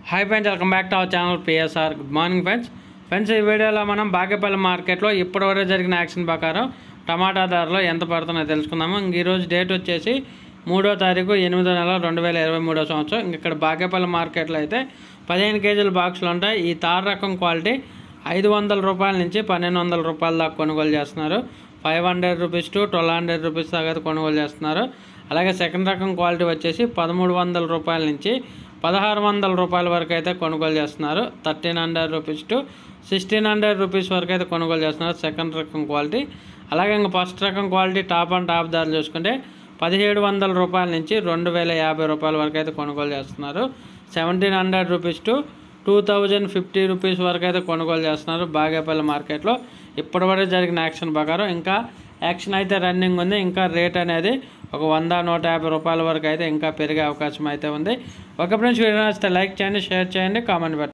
hi friends welcome back to our channel PSR good morning friends friends ఈ వీడియోలో మనం బాగేపల్లి మార్కెట్లో ఇప్పటివరకు జరిగిన యాక్షన్ ప్రకారం టమాటా ధరలు ఎంత పడుతున్నాయో తెలుసుకుందాము ఇంక ఈరోజు డేట్ వచ్చేసి మూడో తారీఖు ఎనిమిదో నెల రెండు వేల ఇరవై మూడో సంవత్సరం ఇంక ఇక్కడ బాగేపల్లి మార్కెట్లో అయితే పదిహేను కేజీల బాక్సులు ఉంటాయి ఈ తార్ రకం క్వాలిటీ ఐదు వందల రూపాయల నుంచి పన్నెండు వందల రూపాయల దాకా కొనుగోలు చేస్తున్నారు five hundred rupees to twelve hundred rupees దాకా అయితే కొనుగోలు చేస్తున్నారు అలాగే సెకండ్ రకం క్వాలిటీ వచ్చేసి పదమూడు వందల రూపాయల నుంచి పదహారు వందల రూపాయల వరకు అయితే కొనుగోలు చేస్తున్నారు thirteen hundred rupees to sixteen hundred rupees వరకు అయితే కొనుగోలు చేస్తున్నారు సెకండ్ రకం క్వాలిటీ అలాగే ఇంకా ఫస్ట్ రకం క్వాలిటీ టాప్ అండ్ టాప్ ధరలు చూసుకుంటే పదిహేడు వందల రూపాయల నుంచి రెండు వేల యాభై రూపాయల వరకు అయితే కొనుగోలు చేస్తున్నారు seventeen hundred rupees to two thousand fifty rupees వరకు అయితే కొనుగోలు చేస్తున్నారు బాగేపల్లి మార్కెట్లో ఇప్పటివరకు జరిగిన యాక్షన్ ప్రకారం ఇంకా యాక్షన్ అయితే రన్నింగ్ ఉంది ఇంకా రేట్ అనేది ఒక వంద నూట యాభై రూపాయల వరకు అయితే ఇంకా పెరిగే అవకాశం అయితే ఉంది ఒక ఫ్రెండ్స్ వీడియో నచ్చితే లైక్ చేయండి షేర్ చేయండి కామెంట్ పెట్టండి